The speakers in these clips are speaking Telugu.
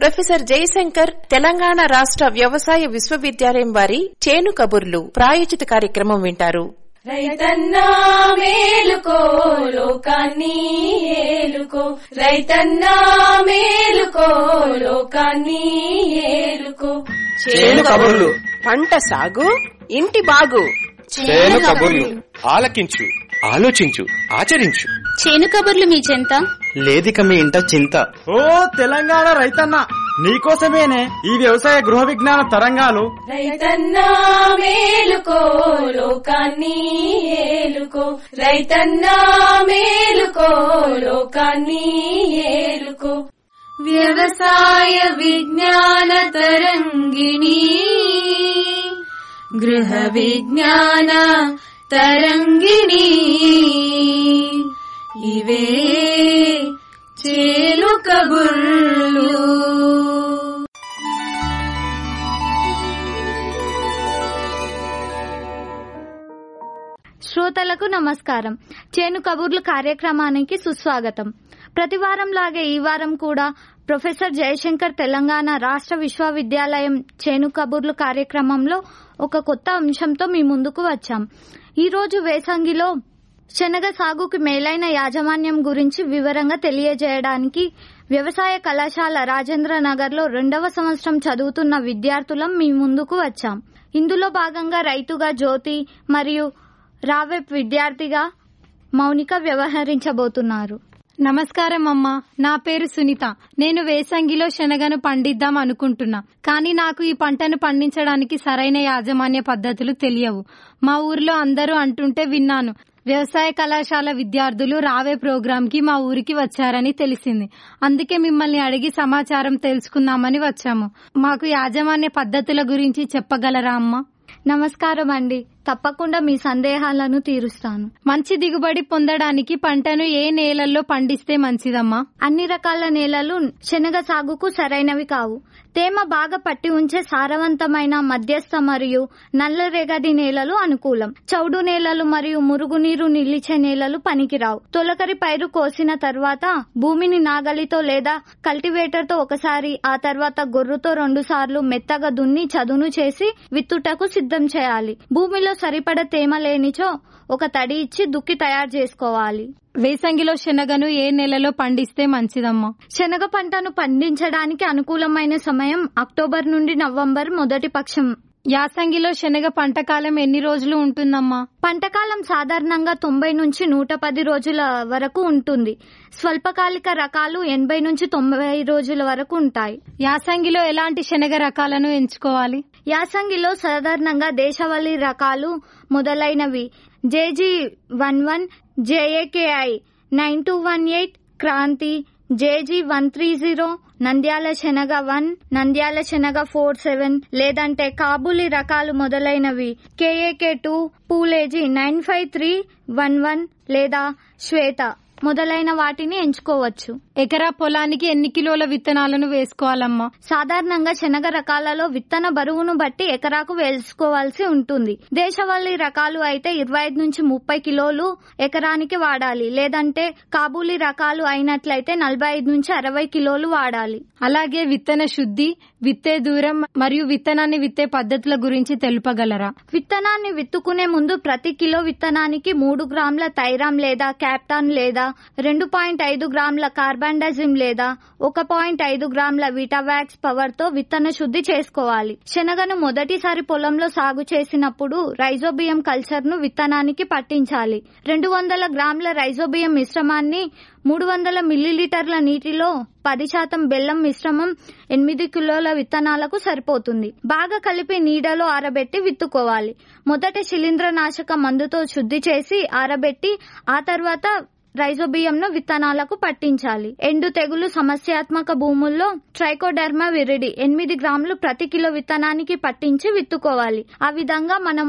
ప్రొఫెసర్ జయశంకర్ తెలంగాణ రాష్ట్ర వ్యవసాయ విశ్వవిద్యాలయం వారి చేను కబుర్లు ప్రాయోజిత కార్యక్రమం వింటారు రైతన్నా మేలుకో లోకాన్ని ఏలుకో రైతన్నా మేలుకో లోకాన్ని ఏలుకో చేను కబుర్లు పంట సాగు ఇంటి బాగు చేను కబుర్లు ఆలకించు ఆలోచించు ఆచరించు చేను కబుర్లు మీ చెంత లేదిక మీ ఇంట చింత ఓ తెలంగాణ రైతన్న నీకోసమేనే ఈ వ్యవసాయ గృహ విజ్ఞాన తరంగాలు రైతన్నా మేలుకో లోకాన్ని ఏలుకో రైతన్నా మేలుకో లోకాన్ని ఏలుకో వ్యవసాయ విజ్ఞాన తరంగిణి గృహ విజ్ఞాన తరంగిణి ఇవే చేలు కబుర్లు శ్రోతలకు నమస్కారం చేను కబుర్లు కార్యక్రమానికి సుస్వాగతం ప్రతి వారం లాగే ఈ వారం కూడా ప్రొఫెసర్ జయశంకర్ తెలంగాణ రాష్ట్ర విశ్వవిద్యాలయం చేను కబుర్లు కార్యక్రమంలో ఒక కొత్త అంశంతో మీ ముందుకు వచ్చాం ఈ రోజు వేసంగిలో శనగ సాగుకు మేలైన యాజమాన్యం గురించి వివరంగా తెలియజేయడానికి వ్యవసాయ కళాశాల రాజేంద్ర నగర్ లో రెండవ సంవత్సరం చదువుతున్న విద్యార్థులం మీ ముందుకు వచ్చాం ఇందులో భాగంగా రైతుగా జ్యోతి మరియు రావెప్ విద్యార్థిగా మౌనిక వ్యవహరించబోతున్నారు నమస్కారం అమ్మా నా పేరు సునీత నేను వేసంగిలో శనగను పండిద్దాం అనుకుంటున్నా కానీ నాకు ఈ పంటను పండించడానికి సరైన యాజమాన్య పద్ధతులు తెలియవు మా ఊర్లో అందరూ అంటుంటే విన్నాను వ్యవసాయ కళాశాల విద్యార్థులు రావే ప్రోగ్రాం కి మా ఊరికి వచ్చారని తెలిసింది అందుకే మిమ్మల్ని అడిగి సమాచారం తెలుసుకుందామని వచ్చాము మాకు యాజమాన్య పద్ధతుల గురించి చెప్పగలరా అమ్మా నమస్కారం అండి తప్పకుండా మీ సందేహాలను తీరుస్తాను మంచి దిగుబడి పొందడానికి పంటను ఏ నేలల్లో పండిస్తే మంచిదమ్మా అన్ని రకాల నేలలు శనగ సాగుకు సరైనవి కావు తేమ బాగా పట్టి ఉంచే సారవంతమైన మధ్యస్థ మరియు నల్లరేగడి నేలలు అనుకూలం చౌడు నేలలు మరియు మురుగునీరు నిలిచే నేలలు పనికిరావు తొలకరి పైరు కోసిన తర్వాత భూమిని నాగలితో లేదా కల్టివేటర్ తో ఒకసారి ఆ తర్వాత గొర్రుతో రెండు సార్లు మెత్తగా దున్ని చదును చేసి విత్తుటకు సిద్ధం చేయాలి భూమిలో సరిపడ తేమ లేనిచో ఒక తడి ఇచ్చి దుక్కి తయారు చేసుకోవాలి వేసంగిలో శనగను ఏ నెలలో పండిస్తే మంచిదమ్మా శనగ పంటను పండించడానికి అనుకూలమైన సమయం అక్టోబర్ నుండి నవంబర్ మొదటి పక్షం యాసంగిలో శనగ పంట కాలం ఎన్ని రోజులు ఉంటుందమ్మా పంటకాలం సాధారణంగా తొంభై నుంచి నూట పది రోజుల వరకు ఉంటుంది స్వల్పకాలిక రకాలు ఎనభై నుంచి తొంభై రోజుల వరకు ఉంటాయి యాసంగిలో ఎలాంటి శనగ రకాలను ఎంచుకోవాలి యాసంగిలో సాధారణంగా దేశవాళీ రకాలు మొదలైనవి JG one one JAKI nine two one eight Kranti JG one three zero Nandyal శనగ వన్ నంద్యాల శనగ ఫోర్ సెవెన్ లేదంటే కాబూలి రకాలు మొదలైనవి KAK two Phule G nine five three one one లేదా శ్వేత మొదలైన వాటిని ఎంచుకోవచ్చు ఎకరా పొలానికి ఎన్ని కిలోల విత్తనాలను వేసుకోవాలమ్మా సాధారణంగా శనగ రకాలలో విత్తన బరువును బట్టి ఎకరాకు వేసుకోవాల్సి ఉంటుంది దేశవాళీ రకాలు అయితే ఇరవై ఐదు నుంచి ముప్పై కిలోలు ఎకరానికి వాడాలి లేదంటే కాబూలీ రకాలు అయినట్లయితే నలభై ఐదు నుంచి అరవై కిలోలు వాడాలి అలాగే విత్తన శుద్ధి విత్తే దూరం మరియు విత్తనాన్ని విత్తే పద్ధతుల గురించి తెలుపగలరా విత్తనాన్ని విత్తుకునే ముందు ప్రతి కిలో విత్తనానికి మూడు గ్రాముల థైరామ్ లేదా క్యాప్టాన్ లేదా రెండు పాయింట్ ఐదు గ్రాముల కార్బాండాజిమ్ లేదా ఒక పాయింట్ ఐదు గ్రాముల విటావాక్స్ పవర్ తో విత్తన శుద్ధి చేసుకోవాలి శనగను మొదటిసారి పొలంలో సాగు చేసినప్పుడు రైజోబియం కల్చర్ ను విత్తనానికి పట్టించాలి రెండు వందల గ్రాముల రైజోబియం మిశ్రమాన్ని మూడు వందల మిల్లీలీటర్ల నీటిలో పది శాతం బెల్లం మిశ్రమం ఎనిమిది కిలోల విత్తనాలకు సరిపోతుంది బాగా కలిపి నీడలో ఆరబెట్టి విత్తుకోవాలి మొదట శిలీంద్రనాశక మందుతో శుద్ధి చేసి ఆరబెట్టి ఆ తర్వాత రైజోబియంను విత్తనాలకు పట్టించాలి ఎండు తెగులు సమస్యాత్మక భూముల్లో ట్రైకోడర్మా విరిడి ఎనిమిది గ్రాములు ప్రతి కిలో విత్తనానికి పట్టించి విత్తుకోవాలి ఆ విధంగా మనము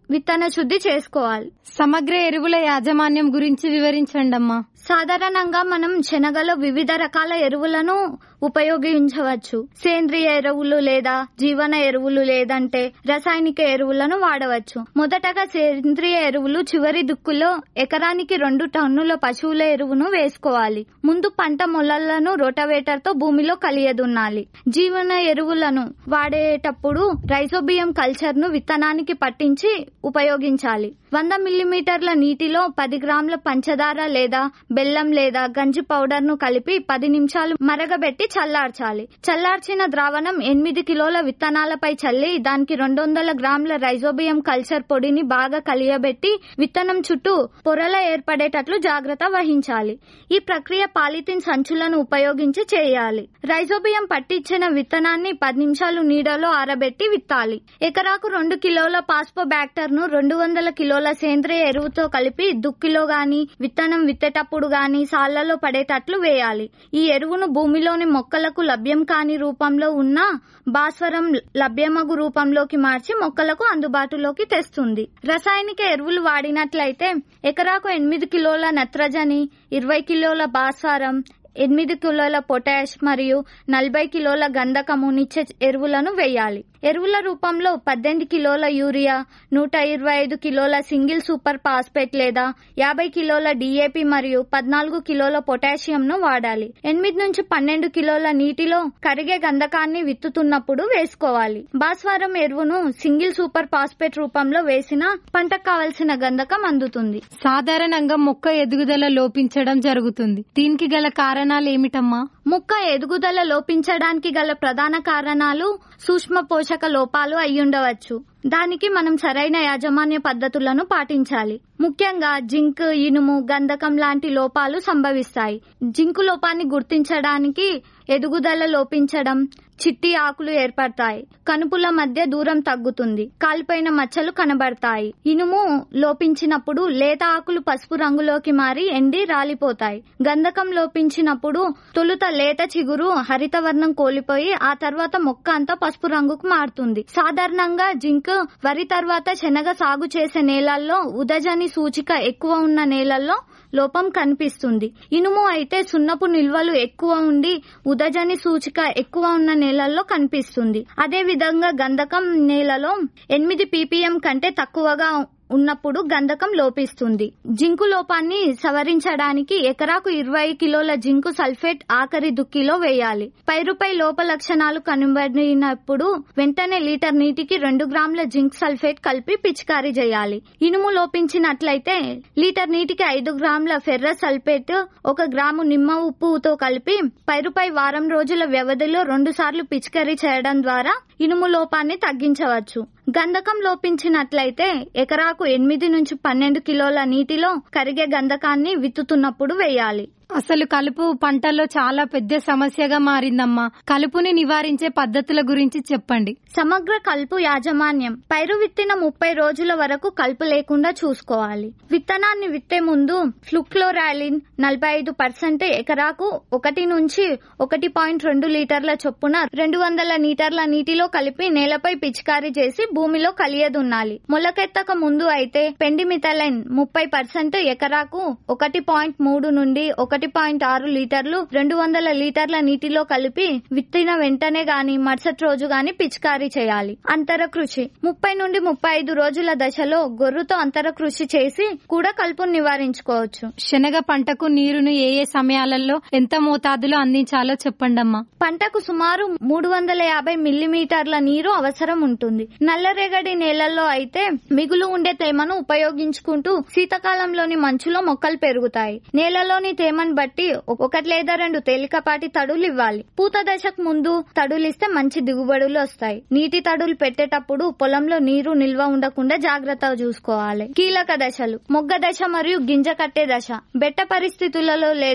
విత్తన శుద్ధి చేసుకోవాలి సమగ్ర ఎరువుల యాజమాన్యం గురించి వివరించండి అమ్మా సాధారణంగా మనం శనగలో వివిధ రకాల ఎరువులను ఉపయోగించవచ్చు సేంద్రియ ఎరువులు లేదా జీవన ఎరువులు లేదంటే రసాయనిక ఎరువులను వాడవచ్చు మొదటగా సేంద్రియ ఎరువులు చివరి దుక్కులో ఎకరానికి రెండు టన్నుల పశువుల ఎరువును వేసుకోవాలి ముందు పంట మొలలను రోటవేటర్ తో భూమిలో కలియదున్నాలి జీవన ఎరువులను వాడేటప్పుడు రైసోబియం కల్చర్ ను విత్తనానికి పట్టించి ఉపయోగించాలి వంద మిల్లీమీటర్ల నీటిలో పది గ్రాముల పంచదార లేదా బెల్లం లేదా గంజి పౌడర్ ను కలిపి పది నిమిషాలు మరగబెట్టి చల్లార్చాలి చల్లార్చిన ద్రావణం ఎనిమిది కిలోల విత్తనాలపై చల్లి దానికి రెండు వందల గ్రాముల రైజోబియం కల్చర్ పొడిని బాగా కలియబెట్టి విత్తనం చుట్టూ పొరల ఏర్పడేటట్లు జాగ్రత్త వహించాలి ఈ ప్రక్రియ పాలిథిన్ సంచులను ఉపయోగించి చేయాలి రైజోబియం పట్టించిన విత్తనాన్ని పది నిమిషాలు నీడలో ఆరబెట్టి విత్తాలి ఎకరాకు రెండు కిలోల పాస్పో బ్యాక్టర్ ను రెండు వందల కిలోల సేంద్రియ ఎరువుతో కలిపి దుక్కిలో గాని విత్తనం విత్తేటప్పుడు గాని సాళ్లలో పడేటట్లు వేయాలి ఈ ఎరువును భూమిలోని మొక్కలకు లభ్యం కాని రూపంలో ఉన్న భాస్వరం లభ్యమగు రూపంలోకి మార్చి మొక్కలకు అందుబాటులోకి తెస్తుంది రసాయనిక ఎరువులు వాడినట్లయితే ఎకరాకు ఎనిమిది కిలోల నత్రజని ఇరవై కిలోల భాస్వరం ఎనిమిది కిలోల పొటాష్ మరియు నలభై కిలోల గంధకమునిచ్చే ఎరువులను వేయాలి ఎరువుల రూపంలో పద్దెనిమిది కిలోల యూరియా నూట ఇరవై ఐదు కిలోల సింగిల్ సూపర్ ఫాస్ఫేట్ లేదా యాభై కిలోల డిఏపి మరియు పద్నాలుగు కిలోల పొటాషియం ను వాడాలి ఎనిమిది నుంచి పన్నెండు కిలోల నీటిలో కరిగే గంధకాన్ని విత్తుతున్నప్పుడు వేసుకోవాలి భాస్వరం ఎరువును సింగిల్ సూపర్ ఫాస్ఫేట్ రూపంలో వేసిన పంటకు కావలసిన గంధకం అందుతుంది సాధారణంగా మొక్క ఎదుగుదల లోపించడం జరుగుతుంది దీనికి గల కారణాలు ఏమిటమ్మా మొక్క ఎదుగుదల లోపించడానికి గల ప్రధాన కారణాలు సూక్ష్మ పోషక లోపాలు అయ్యుండవచ్చు దానికి మనం సరైన యాజమాన్య పద్ధతులను పాటించాలి ముఖ్యంగా జింక్ ఇనుము గంధకం లాంటి లోపాలు సంభవిస్తాయి జింకు లోపాన్ని గుర్తించడానికి ఎదుగుదల లోపించడం చిట్టి ఆకులు ఏర్పడతాయి కనుపుల మధ్య దూరం తగ్గుతుంది కాలిపోయిన మచ్చలు కనబడతాయి ఇనుము లోపించినప్పుడు లేత ఆకులు పసుపు రంగులోకి మారి ఎండి రాలిపోతాయి గంధకం లోపించినప్పుడు తొలుత లేత చిగురు హరితవర్ణం కోల్పోయి ఆ తర్వాత మొక్క అంతా పసుపు రంగుకు మారుతుంది సాధారణంగా జింక్ వరి తర్వాత శనగ సాగు చేసే నేలల్లో ఉదజని సూచిక ఎక్కువ ఉన్న నేలల్లో లోపం కనిపిస్తుంది ఇనుము అయితే సున్నపు నిల్వలు ఎక్కువ ఉండి ఉదజని సూచిక ఎక్కువ ఉన్న నేలల్లో కనిపిస్తుంది అదే విధంగా గంధకం నేలలో ఎనిమిది పీపీఎం కంటే తక్కువగా ఉన్నప్పుడు గంధకం లోపిస్తుంది జింకు లోపాన్ని సవరించడానికి ఎకరాకు ఇరవై కిలోల జింకు సల్ఫేట్ ఆఖరి దుక్కిలో వేయాలి పైరుపై లోప లక్షణాలు కనబడినప్పుడు వెంటనే లీటర్ నీటికి రెండు గ్రాముల జింక్ సల్ఫేట్ కలిపి పిచికారీ చేయాలి ఇనుము లోపించినట్లయితే లీటర్ నీటికి ఐదు గ్రాముల ఫెర్రస్ సల్ఫేట్ ఒక గ్రాము నిమ్మ ఉప్పుతో కలిపి పైరుపై వారం రోజుల వ్యవధిలో రెండు సార్లు పిచికారీ చేయడం ద్వారా ఇనుము లోపాన్ని తగ్గించవచ్చు గంధకం లోపించినట్లయితే ఎకరాకు ఎనిమిది నుంచి పన్నెండు కిలోల నీటిలో కరిగే గంధకాన్ని విత్తుతున్నప్పుడు వేయాలి అసలు కలుపు పంటల్లో చాలా పెద్ద సమస్యగా మారిందమ్మా కలుపుని నివారించే పద్ధతుల గురించి చెప్పండి సమగ్ర కలుపు యాజమాన్యం పైరు విత్తిన ముప్పై రోజుల వరకు కలుపు లేకుండా చూసుకోవాలి విత్తనాన్ని విత్తే ముందు ఫ్లుక్లోరాలిన్ నలభై ఐదు పర్సెంట్ ఎకరాకు ఒకటి నుంచి ఒకటి పాయింట్ రెండు లీటర్ల చొప్పున రెండు వందల లీటర్ల నీటిలో కలిపి నేలపై పిచికారీ చేసి భూమిలో కలియదున్నాలి మొలకెత్తక ముందు అయితే పెండిమిథలైన్ ముప్పై పర్సెంట్ ఎకరాకు ఒకటి పాయింట్ మూడు నుండి ఒకటి పాయింట్ ఆరు లీటర్లు రెండు వందల లీటర్ల నీటిలో కలిపి విత్తిన వెంటనే గాని మరుసటి రోజు గాని పిచికారీ చేయాలి అంతర కృషి ముప్పై నుండి ముప్పై ఐదు రోజుల దశలో గొర్రుతో అంతర కృషి చేసి కూడా కలుపును నివారించుకోవచ్చు శనగ పంటకు నీరును ఏ ఏ సమయాలలో ఎంత మోతాదులో అందించాలో చెప్పండమ్మా పంటకు సుమారు మూడు వందల యాభై మిల్లీమీటర్ల నీరు అవసరం ఉంటుంది నల్లరేగడి నేలల్లో అయితే మిగులు ఉండే తేమను ఉపయోగించుకుంటూ శీతాకాలంలోని మంచులో మొక్కలు పెరుగుతాయి నేలలోని తేమను బట్టి ఒకటి లేదా రెండు తేలికపాటి తడులు ఇవ్వాలి పూత దశకు ముందు తడులిస్తే మంచి దిగుబడులు వస్తాయి నీటి తడులు పెట్టేటప్పుడు పొలంలో నీరు నిల్వ ఉండకుండా జాగ్రత్తగా చూసుకోవాలి కీలక దశలు మొగ్గ దశ మరియు గింజ కట్టే దశ బెట్ట పరిస్థితులలో లేదా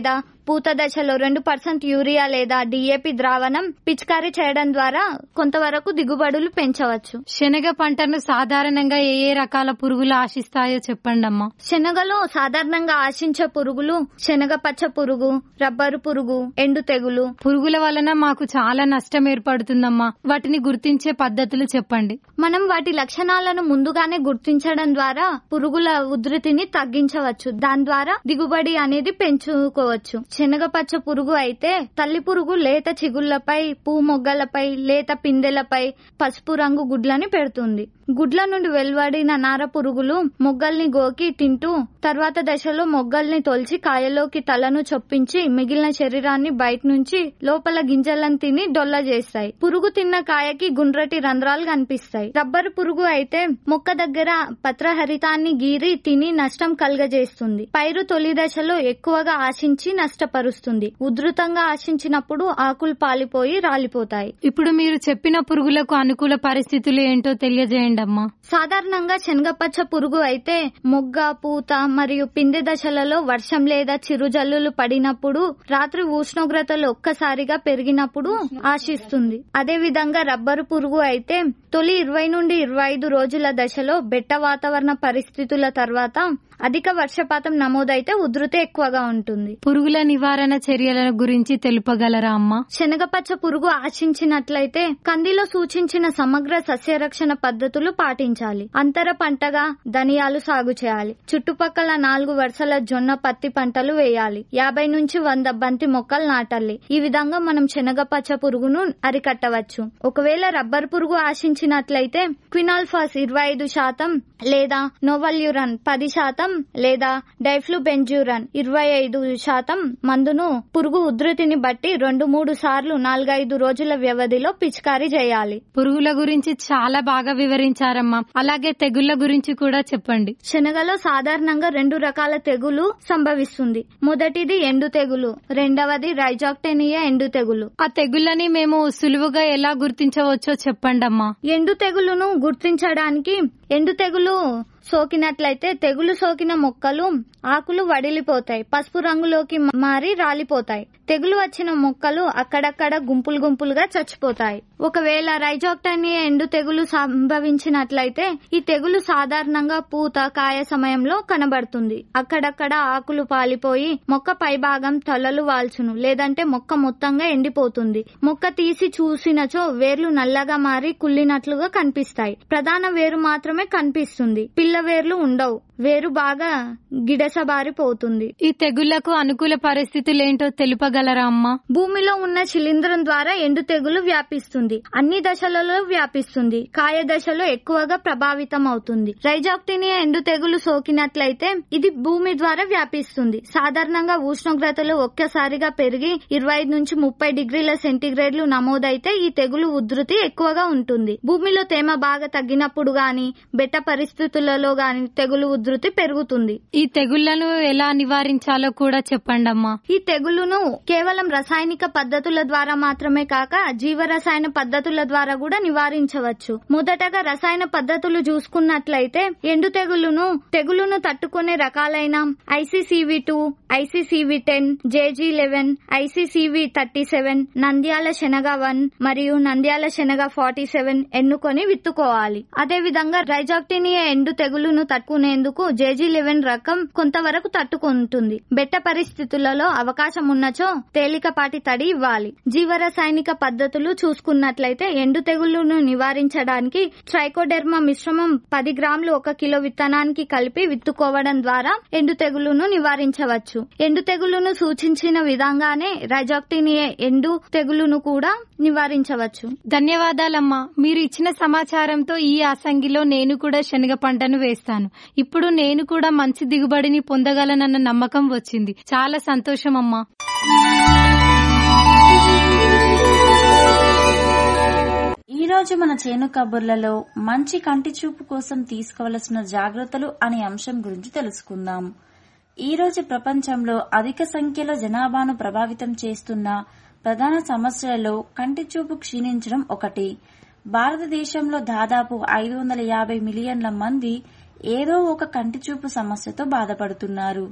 పూత దశలో రెండు పర్సెంట్ యూరియా లేదా డిఏపి ద్రావణం పిచికారీ చేయడం ద్వారా కొంతవరకు దిగుబడులు పెంచవచ్చు శనగ పంటను సాధారణంగా ఏ ఏ రకాల పురుగులు ఆశిస్తాయో చెప్పండి అమ్మా శనగలో సాధారణంగా ఆశించే పురుగులు శనగ పచ్చ పురుగు రబ్బరు పురుగు ఎండు తెగులు పురుగుల వలన మాకు చాలా నష్టం ఏర్పడుతుందమ్మా వాటిని గుర్తించే పద్ధతులు చెప్పండి మనం వాటి లక్షణాలను ముందుగానే గుర్తించడం ద్వారా పురుగుల ఉధృతిని తగ్గించవచ్చు దాని ద్వారా దిగుబడి అనేది పెంచుకోవచ్చు శనగ పచ్చ పురుగు అయితే తల్లి పురుగు లేత చిగుళ్లపై పూ మొగ్గలపై లేత పిందెలపై పసుపు రంగు గుడ్లని పెడుతుంది గుడ్ల నుండి వెలువడిన నార పురుగులు మొగ్గల్ని గోకి తింటూ తర్వాత దశలో మొగ్గల్ని తొలిచి కాయలోకి తలను చొప్పించి మిగిలిన శరీరాన్ని బయట నుంచి లోపల గింజలను తిని డొల్ల చేస్తాయి పురుగు తిన్న కాయకి గుండ్రటి రంధ్రాలు కనిపిస్తాయి రబ్బరు పురుగు అయితే మొక్క దగ్గర పత్రహరితాన్ని గీరి తిని నష్టం కలుగజేస్తుంది పైరు తొలి దశలో ఎక్కువగా ఆశించి నష్టపరుస్తుంది ఉధృతంగా ఆశించినప్పుడు ఆకులు పాలిపోయి రాలిపోతాయి ఇప్పుడు మీరు చెప్పిన పురుగులకు అనుకూల పరిస్థితులు ఏంటో తెలియజేయండి అమ్మా సాధారణంగా శనగపచ్చ పురుగు అయితే మొగ్గ పూత మరియు పిందె దశలలో వర్షం లేదా చిరుజల్లులు పడినప్పుడు రాత్రి ఉష్ణోగ్రతలు ఒక్కసారిగా పెరిగినప్పుడు ఆశిస్తుంది అదే విధంగా రబ్బరు పురుగు అయితే తొలి ఇరవై నుండి ఇరవై ఐదు రోజుల దశలో బెట్ట వాతావరణ పరిస్థితుల తర్వాత అధిక వర్షపాతం నమోదైతే ఉధృతి ఎక్కువగా ఉంటుంది పురుగుల నివారణ చర్యల గురించి తెలుపగలరా అమ్మా శనగపచ్చ పురుగు ఆశించినట్లయితే కందిలో సూచించిన సమగ్ర సస్యరక్షణ పద్ధతులు పాటించాలి అంతర పంటగా ధనియాలు సాగు చేయాలి చుట్టుపక్కల నాలుగు వరుసల జొన్న పత్తి పంటలు వేయాలి యాభై నుంచి వంద బంతి మొక్కలు నాటాలి ఈ విధంగా మనం శనగపచ్చ పురుగును అరికట్టవచ్చు ఒకవేళ రబ్బర్ పురుగు ఆశించినట్లయితే క్వినాల్ఫాస్ ఇరవై ఐదు శాతం లేదా నోవల్యూరన్ పది శాతం లేదా డైఫ్లు బెంజూరన్ ఇరవై ఐదు శాతం మందును పురుగు ఉధృతిని బట్టి రెండు మూడు సార్లు నాలుగైదు రోజుల వ్యవధిలో పిచికారీ చేయాలి పురుగుల గురించి చాలా బాగా వివరించారమ్మా అలాగే తెగుళ్ల గురించి కూడా చెప్పండి శనగలో సాధారణంగా రెండు రకాల తెగులు సంభవిస్తుంది మొదటిది ఎండు తెగులు రెండవది రైజాక్టెనియా ఎండు తెగులు ఆ తెగుళ్ళని మేము సులువుగా ఎలా గుర్తించవచ్చో చెప్పండి అమ్మా ఎండు తెగులును గుర్తించడానికి ఎండు తెగులు సోకినట్లయితే తెగులు సోకిన మొక్కలు ఆకులు వడిలిపోతాయి పసుపు రంగులోకి మారి రాలిపోతాయి తెగులు వచ్చిన మొక్కలు అక్కడక్కడ గుంపులు గుంపులుగా చచ్చిపోతాయి ఒకవేళ రైజాక్టనియా ఎండు తెగులు సంభవించినట్లయితే ఈ తెగులు సాధారణంగా పూత కాయ సమయంలో కనబడుతుంది అక్కడక్కడ ఆకులు పాలిపోయి మొక్క పైభాగం తలలు వాల్చును లేదంటే మొక్క మొత్తంగా ఎండిపోతుంది మొక్క తీసి చూసినచో వేర్లు నల్లగా మారి కుళ్ళినట్లుగా కనిపిస్తాయి ప్రధాన వేరు మాత్రమే కనిపిస్తుంది పిల్ల వేర్లు ఉండవు వేరు బాగా గిడసబారిపోతుంది ఈ తెగుళ్లకు అనుకూల పరిస్థితులు ఏంటో తెలుపగలరా అమ్మా భూమిలో ఉన్న శిలీంధ్రం ద్వారా ఎండు తెగులు వ్యాపిస్తుంది అన్ని దశలలో వ్యాపిస్తుంది కాయ దశలో ఎక్కువగా ప్రభావితం అవుతుంది రైజాక్టినియా ఎండు తెగులు సోకినట్లయితే ఇది భూమి ద్వారా వ్యాపిస్తుంది సాధారణంగా ఉష్ణోగ్రతలు ఒక్కసారిగా పెరిగి ఇరవై ఐదు నుంచి ముప్పై డిగ్రీల సెంటీగ్రేడ్లు నమోదైతే ఈ తెగులు ఉధృతి ఎక్కువగా ఉంటుంది భూమిలో తేమ బాగా తగ్గినప్పుడు గాని బెట్ట పరిస్థితులలో గాని తెగులు ఉధృతి పెరుగుతుంది ఈ తెగుళ్లను ఎలా నివారించాలో కూడా చెప్పండి అమ్మా ఈ తెగులును కేవలం రసాయనిక పద్ధతుల ద్వారా మాత్రమే కాక జీవరసాయన పద్ధతుల ద్వారా కూడా నివారించవచ్చు మొదటగా రసాయన పద్ధతులు చూసుకున్నట్లయితే ఎండు తెగులును తెగులును తట్టుకునే రకాలైన ICCV two ICCV ten JG eleven ICCV thirty seven Nandyal శనగ వన్ మరియు నంద్యాల శనగ ఫార్టీ సెవెన్ ఎన్నుకొని విత్తుకోవాలి అదే విధంగా రైజాక్టినియా ఎండు తెగులును తట్టుకునేందుకు జేజీ లెవెన్ రకం కొంతవరకు తట్టుకుంటుంది బెట్ట పరిస్థితులలో అవకాశం ఉన్నచో తేలికపాటి తడి ఇవ్వాలి జీవరసాయనిక పద్ధతులు చూసుకున్నట్లయితే ఎండు తెగుళ్లను నివారించడానికి ట్రైకోడెర్మా మిశ్రమం పది గ్రాములు ఒక కిలో విత్తనానికి కలిపి విత్తుకోవడం ద్వారా ఎండు తెగులును నివారించవచ్చు ఎండు తెగులును సూచించిన విధంగానే రైజాక్టినియా ఎండు తెగులును కూడా నివారించవచ్చు ధన్యవాదాలమ్మా మీరు ఇచ్చిన సమాచారంతో ఈ యాసంగిలో నేను కూడా శనగ పంటను వేస్తాను ఇప్పుడు నేను కూడా మంచి దిగుబడిని పొందగలనన్న నమ్మకం వచ్చింది చాలా సంతోషం అమ్మా ఈ రోజు మన చేను కబుర్లలో మంచి కంటి చూపు కోసం తీసుకోవలసిన జాగ్రత్తలు అనే అంశం గురించి తెలుసుకుందాం ఈ రోజు ప్రపంచంలో అధిక సంఖ్యలో జనాభాను ప్రభావితం చేస్తున్న ప్రధాన సమస్యలలో కంటి చూపు క్షీణించడం ఒకటి భారతదేశంలో దాదాపు ఐదు వందల యాభై మిలియన్ల మంది ఏదో ఒక కంటి చూపు సమస్యతో బాధపడుతున్నారు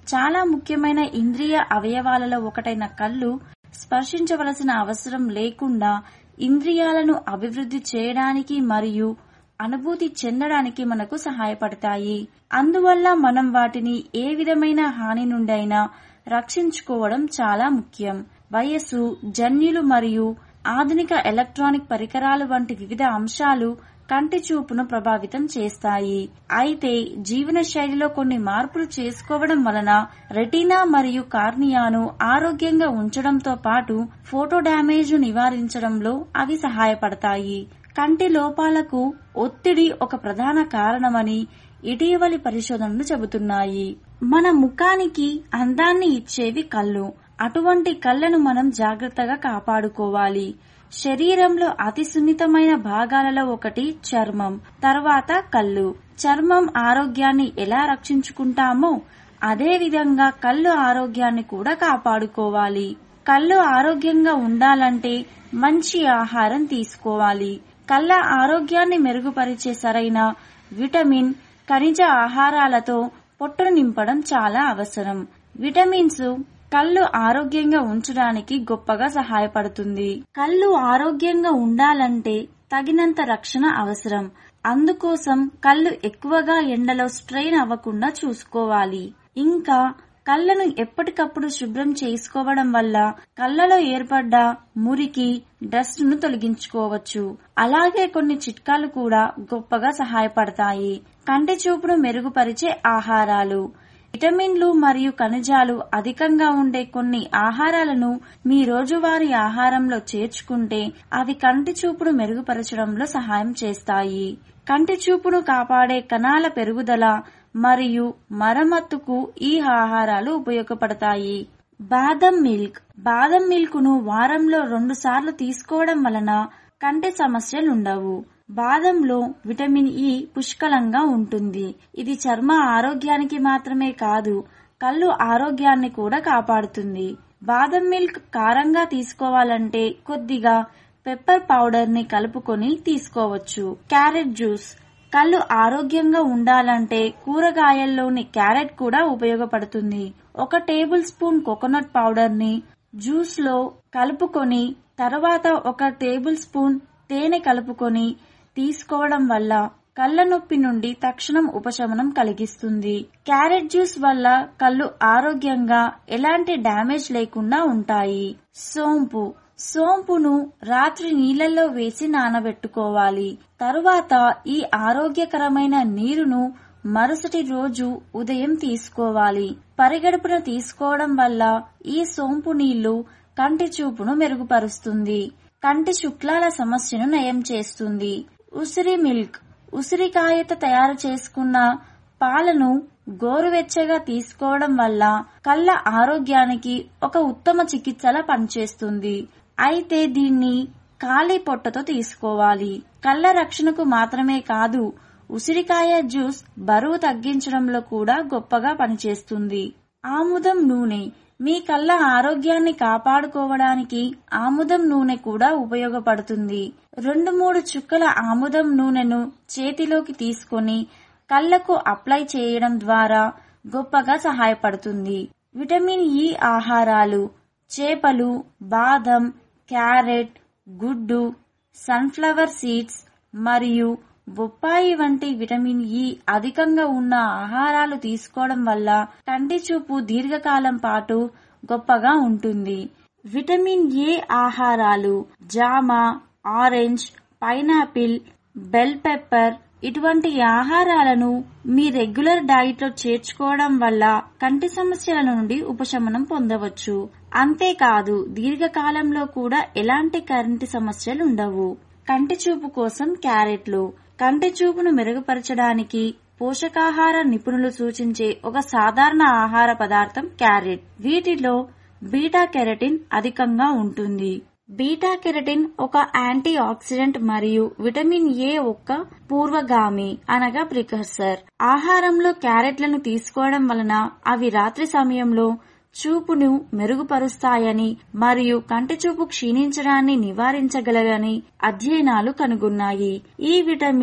చాలా ముఖ్యమైన ఇంద్రియ అవయవాలలో ఒకటైన కళ్ళు స్పర్శించవలసిన అవసరం లేకుండా ఇంద్రియాలను అభివృద్ధి చేయడానికి మరియు అనుభూతి చెందడానికి మనకు సహాయపడతాయి అందువల్ల మనం వాటిని ఏ విధమైన హాని నుండైనా రక్షించుకోవడం చాలా ముఖ్యం వయస్సు జన్యులు మరియు ఆధునిక ఎలక్ట్రానిక్ పరికరాలు వంటి వివిధ అంశాలు కంటి చూపును ప్రభావితం చేస్తాయి అయితే జీవన శైలిలో కొన్ని మార్పులు చేసుకోవడం వలన రెటీనా మరియు కార్నియాను ఆరోగ్యంగా ఉంచడంతో పాటు ఫోటో డ్యామేజ్ నివారించడంలో అవి సహాయపడతాయి కంటి లోపాలకు ఒత్తిడి ఒక ప్రధాన కారణమని ఇటీవలి పరిశోధనలు చెబుతున్నాయి మన ముఖానికి అందాన్ని ఇచ్చేవి కళ్ళు అటువంటి కళ్ళను మనం జాగ్రత్తగా కాపాడుకోవాలి శరీరంలో అతి సున్నితమైన భాగాలలో ఒకటి చర్మం తర్వాత కళ్ళు చర్మం ఆరోగ్యాన్ని ఎలా రక్షించుకుంటామో అదే విధంగా కళ్ళు ఆరోగ్యాన్ని కూడా కాపాడుకోవాలి కళ్ళు ఆరోగ్యంగా ఉండాలంటే మంచి ఆహారం తీసుకోవాలి కళ్ళ ఆరోగ్యాన్ని మెరుగుపరిచే సరైన విటమిన్ ఖనిజ ఆహారాలతో పొట్టను నింపడం చాలా అవసరం విటమిన్స్ కళ్ళు ఆరోగ్యంగా ఉంచడానికి గొప్పగా సహాయపడుతుంది కళ్ళు ఆరోగ్యంగా ఉండాలంటే తగినంత రక్షణ అవసరం అందుకోసం కళ్ళు ఎక్కువగా ఎండలో స్ట్రెయిన్ అవ్వకుండా చూసుకోవాలి ఇంకా కళ్ళను ఎప్పటికప్పుడు శుభ్రం చేసుకోవడం వల్ల కళ్ళలో ఏర్పడ్డ మురికి డస్ట్ ను తొలగించుకోవచ్చు అలాగే కొన్ని చిట్కాలు కూడా గొప్పగా సహాయపడతాయి కంటి చూపును మెరుగుపరిచే ఆహారాలు విటమిన్లు మరియు ఖనిజాలు అధికంగా ఉండే కొన్ని ఆహారాలను మీ రోజువారీ ఆహారంలో చేర్చుకుంటే అవి కంటి చూపును మెరుగుపరచడంలో సహాయం చేస్తాయి కంటి చూపును కాపాడే కణాల పెరుగుదల మరియు మరమ్మతుకు ఈ ఆహారాలు ఉపయోగపడతాయి బాదం మిల్క్ బాదం మిల్క్ ను వారంలో రెండు సార్లు తీసుకోవడం వలన కంటి సమస్యలుండవు బాదంలో విటమిన్ ఇ పుష్కలంగా ఉంటుంది ఇది చర్మ ఆరోగ్యానికి మాత్రమే కాదు కళ్ళు ఆరోగ్యాన్ని కూడా కాపాడుతుంది బాదం మిల్క్ కారంగా తీసుకోవాలంటే కొద్దిగా పెప్పర్ పౌడర్ ని కలుపుకొని తీసుకోవచ్చు క్యారెట్ జ్యూస్ కళ్ళు ఆరోగ్యంగా ఉండాలంటే కూరగాయల్లోని క్యారెట్ కూడా ఉపయోగపడుతుంది ఒక టేబుల్ స్పూన్ కోకోనట్ పౌడర్ ని జ్యూస్ లో కలుపుకొని తర్వాత ఒక టేబుల్ స్పూన్ తేనె కలుపుకొని తీసుకోవడం వల్ల కళ్ళ నొప్పి నుండి తక్షణం ఉపశమనం కలిగిస్తుంది క్యారెట్ జ్యూస్ వల్ల కళ్ళు ఆరోగ్యంగా ఎలాంటి డ్యామేజ్ లేకుండా ఉంటాయి సోంపు సోంపును రాత్రి నీళ్లలో వేసి నానబెట్టుకోవాలి తరువాత ఈ ఆరోగ్యకరమైన నీరును మరుసటి రోజు ఉదయం తీసుకోవాలి పరిగడుపున తీసుకోవడం వల్ల ఈ సోంపు నీళ్లు కంటి చూపును మెరుగుపరుస్తుంది కంటి శుక్లాల సమస్యను నయం చేస్తుంది ఉసిరి మిల్క్ ఉసిరికాయతో తయారు చేసుకున్న పాలను గోరువెచ్చగా తీసుకోవడం వల్ల కళ్ళ ఆరోగ్యానికి ఒక ఉత్తమ చికిత్సలా పనిచేస్తుంది అయితే దీన్ని ఖాళీ పొట్టతో తీసుకోవాలి కళ్ళ రక్షణకు మాత్రమే కాదు ఉసిరికాయ జ్యూస్ బరువు తగ్గించడంలో కూడా గొప్పగా పనిచేస్తుంది ఆముదం నూనె మీ కళ్ళ ఆరోగ్యాన్ని కాపాడుకోవడానికి ఆముదం నూనె కూడా ఉపయోగపడుతుంది రెండు మూడు చుక్కల ఆముదం నూనెను చేతిలోకి తీసుకొని కళ్ళకు అప్లై చేయడం ద్వారా గొప్పగా సహాయపడుతుంది విటమిన్ ఇ ఆహారాలు చేపలు బాదం క్యారెట్ గుడ్డు సన్ఫ్లవర్ సీడ్స్ మరియు బొప్పాయి వంటి విటమిన్ ఇ అధికంగా ఉన్న ఆహారాలు తీసుకోవడం వల్ల కంటి చూపు దీర్ఘకాలం పాటు గొప్పగా ఉంటుంది విటమిన్ ఏ ఆహారాలు జామ ఆరెంజ్ పైనాపిల్ బెల్ పెప్పర్ ఇటువంటి ఆహారాలను మీ రెగ్యులర్ డైట్ లో చేర్చుకోవడం వల్ల కంటి సమస్యల నుండి ఉపశమనం పొందవచ్చు అంతేకాదు దీర్ఘకాలంలో కూడా ఎలాంటి కంటి సమస్యలు ఉండవు కంటి చూపు కోసం క్యారెట్లు కంటి చూపును మెరుగుపరచడానికి పోషకాహార నిపుణులు సూచించే ఒక సాధారణ ఆహార పదార్థం క్యారెట్ వీటిలో బీటా కెరటిన్ అధికంగా ఉంటుంది బీటా కెరటిన్ ఒక యాంటీ ఆక్సిడెంట్ మరియు విటమిన్ ఏ ఒక పూర్వగామి అనగా ప్రికర్సర్ ఆహారంలో క్యారెట్లను తీసుకోవడం వలన అవి రాత్రి సమయంలో చూపును మెరుగుపరుస్తాయని మరియు కంటి చూపు క్షీణించడాన్ని నివారించగలగని అధ్యయనాలు కనుగొన్నాయి ఈ విటమిన్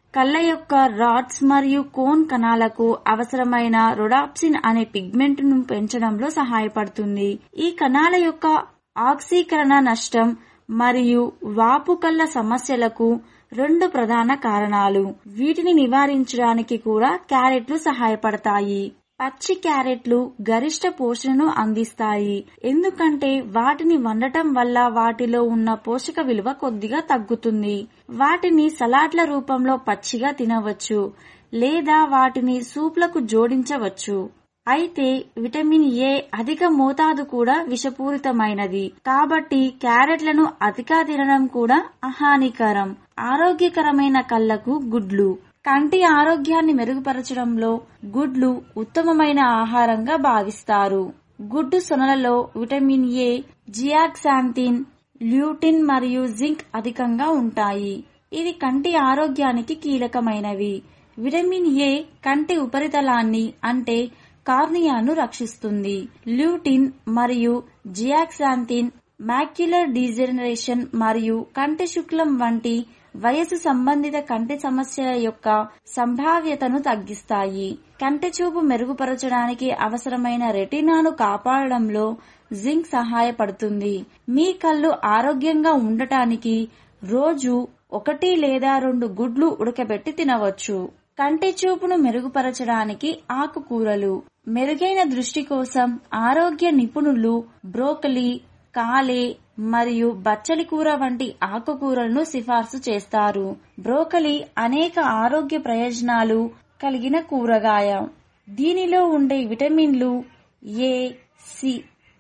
కళ్ళ యొక్క రాడ్స్ మరియు కోన్ కణాలకు అవసరమైన రొడాప్సిన్ అనే పిగ్మెంట్ ను పెంచడంలో సహాయపడుతుంది ఈ కణాల యొక్క ఆక్సీకరణ నష్టం మరియు వాపు కళ్ళ సమస్యలకు రెండు ప్రధాన కారణాలు వీటిని నివారించడానికి కూడా క్యారెట్లు సహాయపడతాయి పచ్చి క్యారెట్లు గరిష్ట పోషణను అందిస్తాయి ఎందుకంటే వాటిని వండటం వల్ల వాటిలో ఉన్న పోషక విలువ కొద్దిగా తగ్గుతుంది వాటిని సలాడ్ల రూపంలో పచ్చిగా తినవచ్చు లేదా వాటిని సూప్లకు జోడించవచ్చు అయితే విటమిన్ ఏ అధిక మోతాదు కూడా విషపూరితమైనది కాబట్టి క్యారెట్లను అతిగా తినడం కూడా అహానికరం ఆరోగ్యకరమైన కళ్లకు గుడ్లు కంటి ఆరోగ్యాన్ని మెరుగుపరచడంలో గుడ్లు ఉత్తమమైన ఆహారంగా భావిస్తారు గుడ్డు సొనలలో విటమిన్ ఏ జియాక్సాంతిన్ ల్యూటిన్ మరియు జింక్ అధికంగా ఉంటాయి ఇవి కంటి ఆరోగ్యానికి కీలకమైనవి విటమిన్ ఏ కంటి ఉపరితలాన్ని అంటే కార్నియాను రక్షిస్తుంది ల్యూటిన్ మరియు జియాక్సాంతిన్ మాక్యులర్ డీజెనరేషన్ మరియు కంటి శుక్లం వంటి వయసు సంబంధిత కంటి సమస్యల యొక్క సంభావ్యతను తగ్గిస్తాయి కంటి చూపు మెరుగుపరచడానికి అవసరమైన రెటినాను కాపాడడంలో జింక్ సహాయపడుతుంది మీ కళ్ళు ఆరోగ్యంగా ఉండటానికి రోజు ఒకటి లేదా రెండు గుడ్లు ఉడకబెట్టి తినవచ్చు కంటి చూపును మెరుగుపరచడానికి ఆకుకూరలు మెరుగైన దృష్టి కోసం ఆరోగ్య నిపుణులు బ్రోకలీ కాలే మరియు బచ్చలి కూర వంటి ఆకుకూరలను సిఫార్సు చేస్తారు బ్రోకలీ అనేక ఆరోగ్య ప్రయోజనాలు కలిగిన కూరగాయ దీనిలో ఉండే విటమిన్లు ఏ సి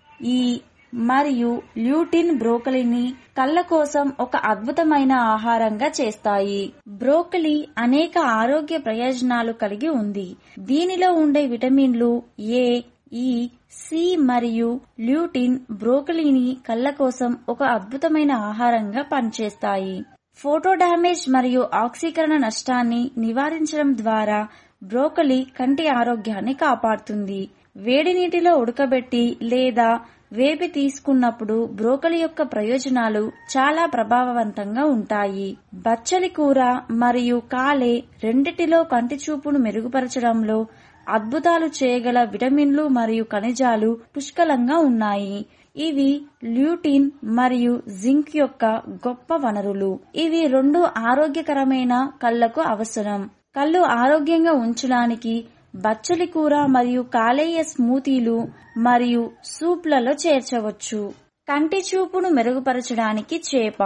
ఈ మరియు ల్యూటిన్ బ్రోకలీని కళ్ళ కోసం ఒక అద్భుతమైన ఆహారంగా చేస్తాయి బ్రోకలీ అనేక ఆరోగ్య ప్రయోజనాలు కలిగి ఉంది దీనిలో ఉండే విటమిన్లు ఏ ఈ సి మరియు ల్యూటిన్ బ్రోకలీని కళ్ళ కోసం ఒక అద్భుతమైన ఆహారంగా పనిచేస్తాయి ఫోటో డామేజ్ మరియు ఆక్సీకరణ నష్టాన్ని నివారించడం ద్వారా బ్రోకలీ కంటి ఆరోగ్యాన్ని కాపాడుతుంది వేడి నీటిలో ఉడకబెట్టి లేదా వేపి తీసుకున్నప్పుడు బ్రోకలి యొక్క ప్రయోజనాలు చాలా ప్రభావవంతంగా ఉంటాయి బచ్చలి కూర మరియు కాలే రెండిటిలో కంటి చూపును మెరుగుపరచడంలో అద్భుతాలు చేయగల విటమిన్లు మరియు ఖనిజాలు పుష్కలంగా ఉన్నాయి ఇవి ల్యూటిన్ మరియు జింక్ యొక్క గొప్ప వనరులు ఇవి రెండు ఆరోగ్యకరమైన కళ్లకు అవసరం కళ్ళు ఆరోగ్యంగా ఉంచడానికి బచ్చలి కూర మరియు కాలేయ స్మూతీలు మరియు సూప్లలో చేర్చవచ్చు కంటి చూపును మెరుగుపరచడానికి చేప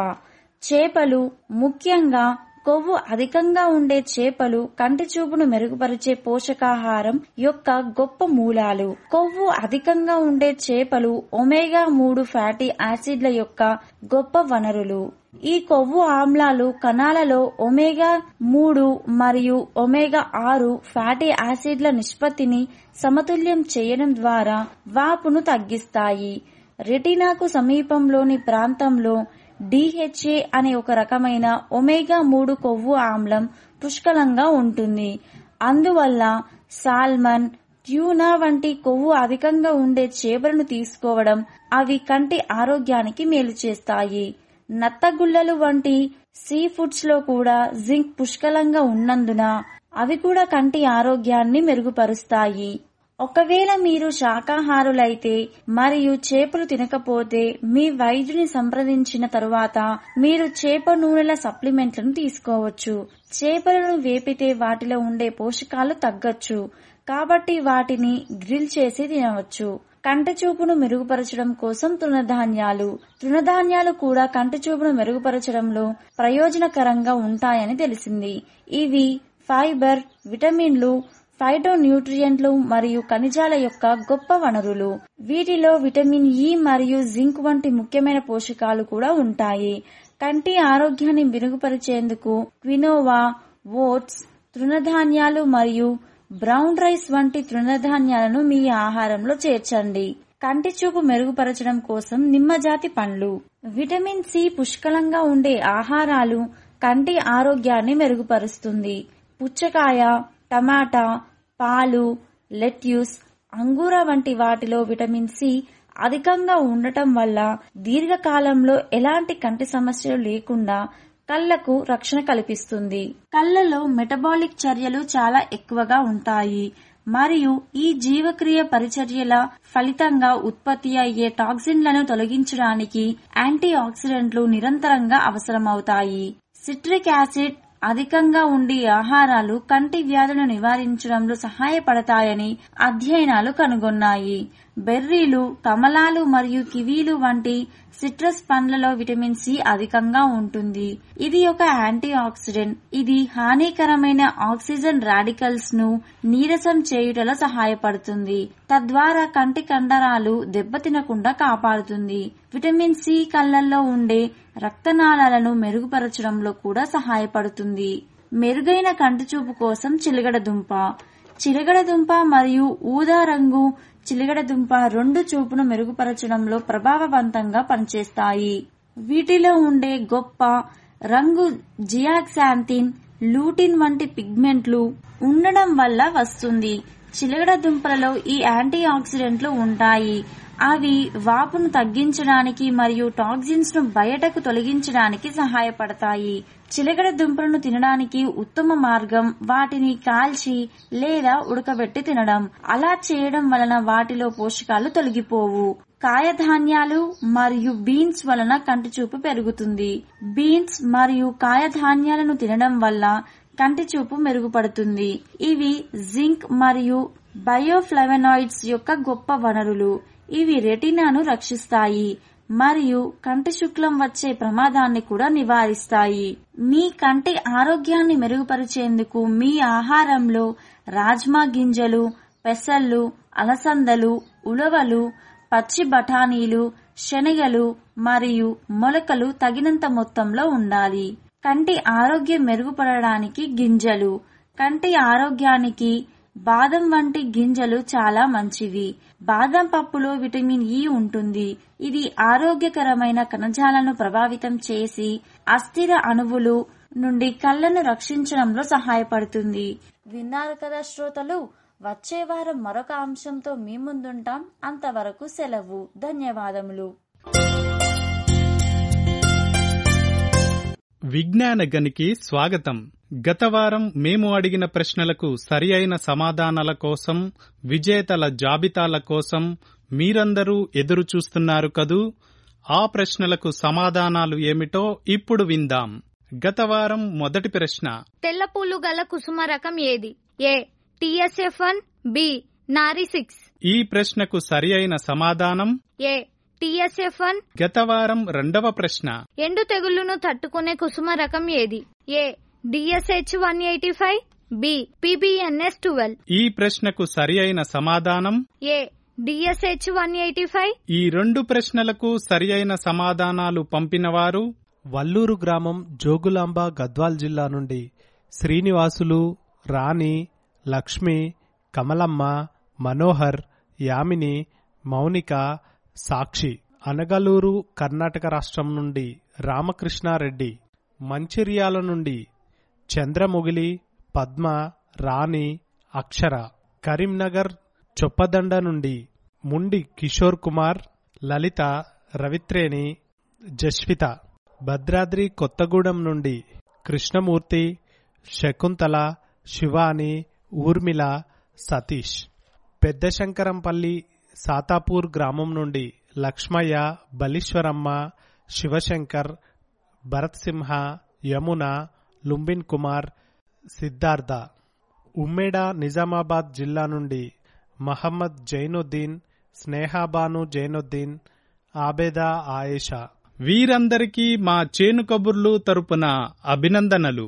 చేపలు ముఖ్యంగా కొవ్వు అధికంగా ఉండే చేపలు కంటి చూపును మెరుగుపరిచే పోషకాహారం యొక్క గొప్ప మూలాలు కొవ్వు అధికంగా ఉండే చేపలు ఒమేగా మూడు ఫ్యాటీ యాసిడ్ల యొక్క గొప్ప వనరులు ఈ కొవ్వు ఆమ్లాలు కణాలలో ఒమేగా మూడు మరియు ఒమేగా ఆరు ఫ్యాటీ యాసిడ్ల నిష్పత్తిని సమతుల్యం చేయడం ద్వారా వాపును తగ్గిస్తాయి రెటినాకు సమీపంలోని ప్రాంతంలో డిహెచ్ఏ అనే ఒక రకమైన ఒమేగా మూడు కొవ్వు ఆమ్లం పుష్కలంగా ఉంటుంది అందువల్ల సాల్మన్ ట్యూనా వంటి కొవ్వు అధికంగా ఉండే చేపలను తీసుకోవడం అవి కంటి ఆరోగ్యానికి మేలు చేస్తాయి నత్తగుల్లలు వంటి సీ ఫుడ్స్ లో కూడా జింక్ పుష్కలంగా ఉన్నందున అవి కూడా కంటి ఆరోగ్యాన్ని మెరుగుపరుస్తాయి ఒకవేళ మీరు శాకాహారులైతే మరియు చేపలు తినకపోతే మీ వైద్యుని సంప్రదించిన తరువాత మీరు చేప నూనెల సప్లిమెంట్లను తీసుకోవచ్చు చేపలను వేపితే వాటిలో ఉండే పోషకాలు తగ్గచ్చు కాబట్టి వాటిని గ్రిల్ చేసి తినవచ్చు కంటి చూపును మెరుగుపరచడం కోసం తృణధాన్యాలు తృణధాన్యాలు కూడా కంటి చూపును మెరుగుపరచడంలో ప్రయోజనకరంగా ఉంటాయని తెలిసింది ఇవి ఫైబర్ విటమిన్లు ఫైటో న్యూట్రియంట్లు మరియు ఖనిజాల యొక్క గొప్ప వనరులు వీటిలో విటమిన్ ఇ మరియు జింక్ వంటి ముఖ్యమైన పోషకాలు కూడా ఉంటాయి కంటి ఆరోగ్యాన్ని మెరుగుపరిచేందుకు క్వినోవా ఓట్స్ తృణధాన్యాలు మరియు బ్రౌన్ రైస్ వంటి తృణధాన్యాలను మీ ఆహారంలో చేర్చండి కంటి చూపు మెరుగుపరచడం కోసం నిమ్మజాతి పండ్లు విటమిన్ సి పుష్కలంగా ఉండే ఆహారాలు కంటి ఆరోగ్యాన్ని మెరుగుపరుస్తుంది పుచ్చకాయ టమాటా పాలు లెట్యూస్ అంగూర వంటి వాటిలో విటమిన్ సి అధికంగా ఉండటం వల్ల దీర్ఘకాలంలో ఎలాంటి కంటి సమస్యలు లేకుండా కళ్లకు రక్షణ కల్పిస్తుంది కళ్లలో మెటబాలిక్ చర్యలు చాలా ఎక్కువగా ఉంటాయి మరియు ఈ జీవక్రియ పరిచర్యల ఫలితంగా ఉత్పత్తి అయ్యే టాక్సిన్లను తొలగించడానికి యాంటీ ఆక్సిడెంట్లు నిరంతరంగా అవసరమవుతాయి సిట్రిక్ యాసిడ్ అధికంగా ఉండి ఆహారాలు కంటి వ్యాధులను నివారించడంలో సహాయపడతాయని అధ్యయనాలు కనుగొన్నాయి బెర్రీలు కమలాలు మరియు కివీలు వంటి సిట్రస్ పండ్లలో విటమిన్ సి అధికంగా ఉంటుంది ఇది ఒక యాంటీ ఆక్సిడెంట్ ఇది హానికరమైన ఆక్సిజన్ రాడికల్స్ ను నీరసం చేయుటలో సహాయపడుతుంది తద్వారా కంటి కండరాలు దెబ్బతినకుండా కాపాడుతుంది విటమిన్ సి కళ్లల్లో ఉండే రక్తనాళాలను మెరుగుపరచడంలో కూడా సహాయపడుతుంది మెరుగైన కంటి చూపు కోసం చిలగడ దుంప చిలగడ దుంప మరియు ఊదా రంగు చిలగడ దుంప రెండు చూపును మెరుగుపరచడంలో ప్రభావవంతంగా పనిచేస్తాయి వీటిలో ఉండే గొప్ప రంగు జియాక్సాంతిన్ లూటిన్ వంటి పిగ్మెంట్లు ఉండడం వల్ల వస్తుంది చిలగడ దుంపలలో ఈ యాంటీ ఆక్సిడెంట్లు ఉంటాయి అవి వాపును తగ్గించడానికి మరియు టాక్సిన్స్ ను బయటకు తొలగించడానికి సహాయపడతాయి చిలకడ దుంపలను తినడానికి ఉత్తమ మార్గం వాటిని కాల్చి లేదా ఉడకబెట్టి తినడం అలా చేయడం వలన వాటిలో పోషకాలు తొలగిపోవు కాయధాన్యాలు మరియు బీన్స్ వలన కంటి చూపు పెరుగుతుంది బీన్స్ మరియు కాయధాన్యాలను తినడం వల్ల కంటి చూపు మెరుగుపడుతుంది ఇవి జింక్ మరియు బయోఫ్లవెనాయిడ్స్ యొక్క గొప్ప వనరులు ఇవి రెటినాను రక్షిస్తాయి మరియు కంటి శుక్లం వచ్చే ప్రమాదాన్ని కూడా నివారిస్తాయి మీ కంటి ఆరోగ్యాన్ని మెరుగుపరిచేందుకు మీ ఆహారంలో రాజ్మా గింజలు పెసళ్ళు అలసందలు ఉలవలు పచ్చి బఠానీలు శనగలు మరియు మొలకలు తగినంత మొత్తంలో ఉండాలి కంటి ఆరోగ్యం మెరుగుపడడానికి గింజలు కంటి ఆరోగ్యానికి బాదం వంటి గింజలు చాలా మంచివి బాదం పప్పులో విటమిన్ ఇ ఉంటుంది ఇది ఆరోగ్యకరమైన కణజాలను ప్రభావితం చేసి అస్థిర అణువులు నుండి కళ్ళను రక్షించడంలో సహాయపడుతుంది విన్నారు కదా శ్రోతలు వచ్చే వారం మరొక అంశంతో మీ ముందుంటాం అంతవరకు సెలవు ధన్యవాదములు విజ్ఞాన గనికి స్వాగతం గత వారం మేము అడిగిన ప్రశ్నలకు సరి అయిన సమాధానాల కోసం విజేతల జాబితాల కోసం మీరందరూ ఎదురు చూస్తున్నారు కదూ ఆ ప్రశ్నలకు సమాధానాలు ఏమిటో ఇప్పుడు విందాం గత వారం మొదటి ప్రశ్న తెల్ల పూలు గల కుసుమ రకం ఏది A TSF one B Nari six ఈ ప్రశ్నకు సరి అయిన సమాధానం ఏ టిఎస్ఎఫ్ వన్ గత వారం రెండవ ప్రశ్న ఎండు తెగుళ్లను తట్టుకునే కుసుమ రకం ఏది A DSH one eighty five B PBNS twelve ఈ ప్రశ్నకు సరి అయిన సమాధానం A DSH one eighty five ఈ రెండు ప్రశ్నలకు సరి అయిన సమాధానాలు పంపినవారు వల్లూరు గ్రామం జోగులాంబ గద్వాల్ జిల్లా నుండి శ్రీనివాసులు రాణి లక్ష్మి కమలమ్మ మనోహర్ యామిని మౌనిక సాక్షి అనగలూరు కర్ణాటక రాష్ట్రం నుండి రామకృష్ణారెడ్డి మంచిర్యాల నుండి చంద్రముగిలి పద్మ రాణి అక్షర కరీంనగర్ చొప్పదండ నుండి ముండి కిషోర్ కుమార్ లలిత రవిత్రేణి జస్విత భద్రాద్రి కొత్తగూడెం నుండి కృష్ణమూర్తి శకుంతల శివాని ఊర్మిళ సతీష్ పెద్దశంకరంపల్లి సాతాపూర్ గ్రామం నుండి లక్ష్మయ్య బలీశ్వరమ్మ శివశంకర్ భరత్ సింహ యమున లుంబిన్ కుమార్ సిద్ధార్థ ఉమ్మేడ నిజామాబాద్ జిల్లా నుండి మహమ్మద్ జైనుద్దీన్ స్నేహాబాను జైనుద్దీన్ ఆబేదా ఆయేషా వీరందరికీ మా చేను కబుర్లు తరపున అభినందనలు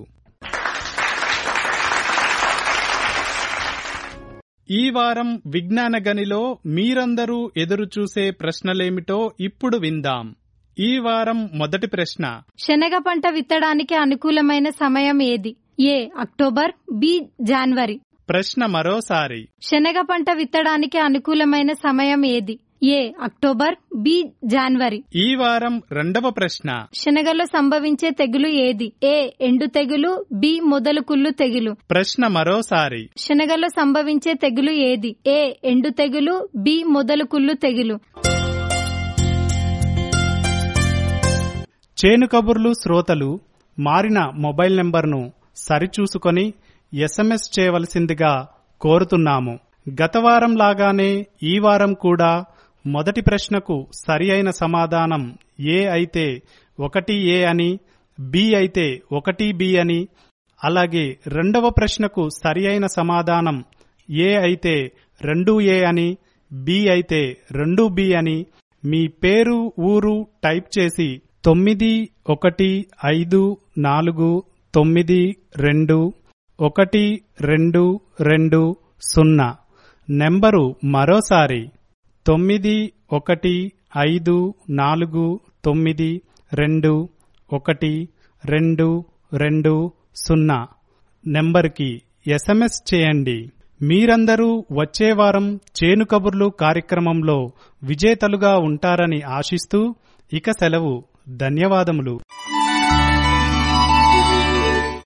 ఈ వారం విజ్ఞాన గనిలో మీరందరూ ఎదురుచూసే ప్రశ్నలేమిటో ఇప్పుడు విందాం ఈ వారం మొదటి ప్రశ్న శనగ పంట విత్తడానికి అనుకూలమైన సమయం ఏది ఏ అక్టోబర్ బి జనవరి ప్రశ్న మరోసారి శనగ పంట విత్తడానికి అనుకూలమైన సమయం ఏది ఏ అక్టోబర్ బి జనవరి ఈ వారం రెండవ ప్రశ్న శనగలో సంభవించే తెగులు ఏది ఏ ఎండు తెగులు బి మొదలు కుళ్ళు తెగులు ప్రశ్న మరోసారి శనగలో సంభవించే తెగులు ఏది ఏ ఎండు తెగులు బి మొదలు కుళ్ళు తెగులు చేను కబుర్లు శ్రోతలు మారిన మొబైల్ నెంబర్ను సరిచూసుకొని ఎస్ఎంఎస్ చేయవలసిందిగా కోరుతున్నాము గత వారం లాగానే ఈ వారం కూడా మొదటి ప్రశ్నకు సరి అయిన సమాధానం ఏ అయితే ఒకటి ఏ అని బి అయితే ఒకటి బి అని అలాగే రెండవ ప్రశ్నకు సరి అయిన సమాధానం ఏ అయితే రెండు ఏ అని బి అయితే రెండు బి అని మీ పేరు ఊరు టైప్ చేసి తొమ్మిది ఒకటి ఐదు నాలుగు తొమ్మిది రెండు ఒకటి రెండు రెండు సున్నా నెంబరు మరోసారి తొమ్మిది ఒకటి ఐదు నాలుగు తొమ్మిది రెండు ఒకటి రెండు రెండు సున్నా నెంబర్కి ఎస్ఎంఎస్ చేయండి మీరందరూ వచ్చే వారం చేను కబుర్లు కార్యక్రమంలో విజేతలుగా ఉంటారని ఆశిస్తూ ఇక సెలవు ధన్యవాదములు